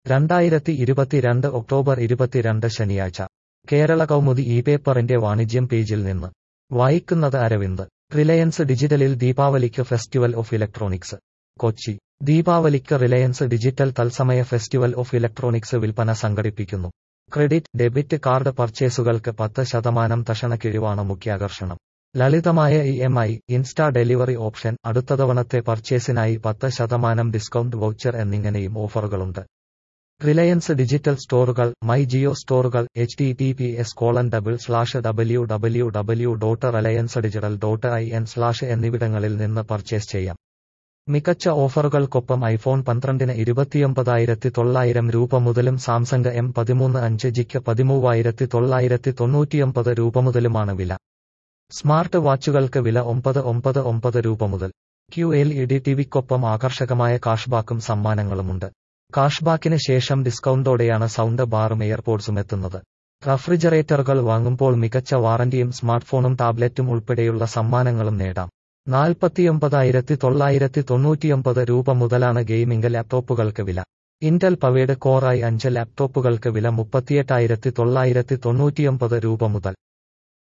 രണ്ടായിരത്തി ഇരുപത്തിരണ്ട് ഒക്ടോബർ ഇരുപത്തിരണ്ട് ശനിയാഴ്ച കേരള കൗമുദി ഈ പേപ്പറിന്റെ വാണിജ്യം പേജിൽ നിന്ന് വായിക്കുന്നത് അരവിന്ദ് റിലയൻസ് ഡിജിറ്റലിൽ ദീപാവലിക്ക് ഫെസ്റ്റിവൽ ഓഫ് ഇലക്ട്രോണിക്സ് കൊച്ചി ദീപാവലിക്ക് റിലയൻസ് ഡിജിറ്റൽ തത്സമയ ഫെസ്റ്റിവൽ ഓഫ് ഇലക്ട്രോണിക്സ് വിൽപ്പന സംഘടിപ്പിക്കുന്നു ക്രെഡിറ്റ് ഡെബിറ്റ് കാർഡ് പർച്ചേസുകൾക്ക് പത്ത് ശതമാനം തഷണ കിഴിവാണ് മുഖ്യാകർഷണം ലളിതമായ E M I insta delivery option അടുത്ത തവണത്തെ പർച്ചേസിനായി പത്ത് ശതമാനം ഡിസ്കൗണ്ട് വൗച്ചർ എന്നിങ്ങനെയും ഓഫറുകളുണ്ട് റിലയൻസ് ഡിജിറ്റൽ സ്റ്റോറുകൾ മൈ ജിയോ സ്റ്റോറുകൾ H T T P S colon double slash W W W dot Reliance digital dot I N slash എന്നിവിടങ്ങളിൽ നിന്ന് പർച്ചേസ് ചെയ്യാം മികച്ച ഓഫറുകൾക്കൊപ്പം ഐഫോൺ പന്ത്രണ്ടിന് ഇരുപത്തിയൊമ്പതായിരത്തി തൊള്ളായിരം രൂപ മുതലും സാംസങ് എം പതിമൂന്ന് അഞ്ച് ജിക്ക് പതിമൂവായിരത്തി തൊള്ളായിരത്തി തൊണ്ണൂറ്റിയൊമ്പത് രൂപ മുതലുമാണ് വില സ്മാർട്ട് വാച്ചുകൾക്ക് വില ഒമ്പത് ഒമ്പത് ഒമ്പത് രൂപ മുതൽ ക്യു എൽ ഇ ഡി ടിവിക്കൊപ്പം ആകർഷകമായ കാഷ്ബാക്കും സമ്മാനങ്ങളുമുണ്ട് കാഷ്ബാക്കിന് ശേഷം ഡിസ്കൗണ്ടോടെയാണ് സൗണ്ട് ബാറും എയർപോഡ്സും എത്തുന്നത് റഫ്രിജറേറ്ററുകൾ വാങ്ങുമ്പോൾ മികച്ച വാറന്റിയും സ്മാർട്ട്ഫോണും ടാബ്ലറ്റും ഉൾപ്പെടെയുള്ള സമ്മാനങ്ങളും നേടാം നാൽപ്പത്തിയൊമ്പതായിരത്തി തൊള്ളായിരത്തി തൊണ്ണൂറ്റിയൊമ്പത് രൂപ മുതലാണ് ഗെയിമിംഗ് ലാപ്ടോപ്പുകൾക്ക് വില ഇന്റൽ പവേഡ് കോർ ഐ അഞ്ച് ലാപ്ടോപ്പുകൾക്ക് വില മുപ്പത്തിയെട്ടായിരത്തി തൊള്ളായിരത്തി തൊണ്ണൂറ്റിയൊമ്പത് രൂപ മുതൽ